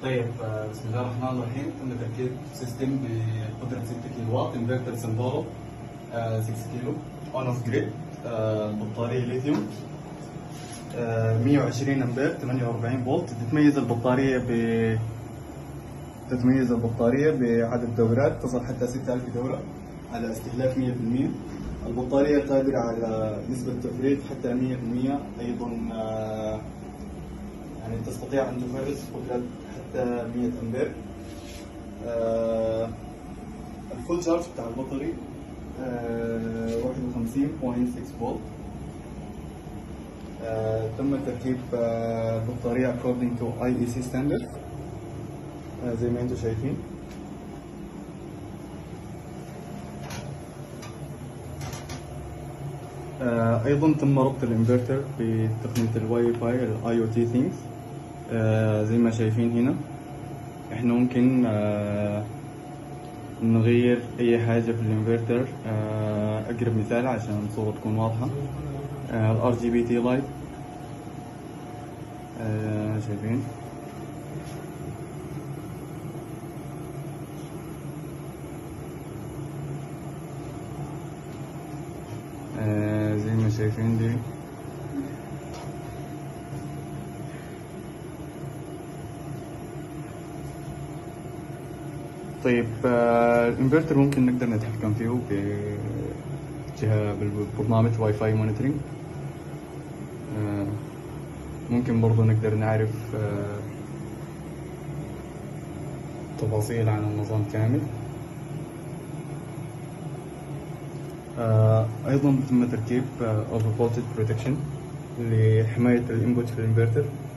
طيب آه، بسم الله الرحمن الرحيم تم تركيب سيستم بقدرة 6 كيلو واط انفرتر سمبولو 6 كيلو اون اوف جريد بطارية ليثيوم آه، 120 امبير 48 فولت تتميز البطارية ب تتميز البطارية بعدد دورات تصل حتى 6000 دورة على استهلاك 100% البطارية قادرة على نسبة تفريغ حتى 100% أيضا آه، يعني تستطيع أن تفرغ قدرة حتى 100 أمبير آه، الفول شارج بتاع البطاري آه، 51.6 فولت آه، تم تركيب آه، بطارية according to IEC standard آه، زي ما انتم شايفين آه، ايضا تم ربط الانفرتر بتقنية الواي فاي الاي او تي ثينكس زي ما شايفين هنا احنا ممكن آه، نغير اي حاجة في الانفرتر آه، اقرب مثال عشان الصورة تكون واضحة الار جي بي تي لايت شايفين آه، زي ما شايفين دي طيب آه، الانفرتر ممكن نقدر نتحكم فيه بجهة بالبرنامج واي فاي مونيتورنج ممكن برضو نقدر نعرف آه، تفاصيل عن النظام كامل آه، ايضا تم تركيب اوفر فولتج بروتكشن لحمايه الانبوت في الانفرتر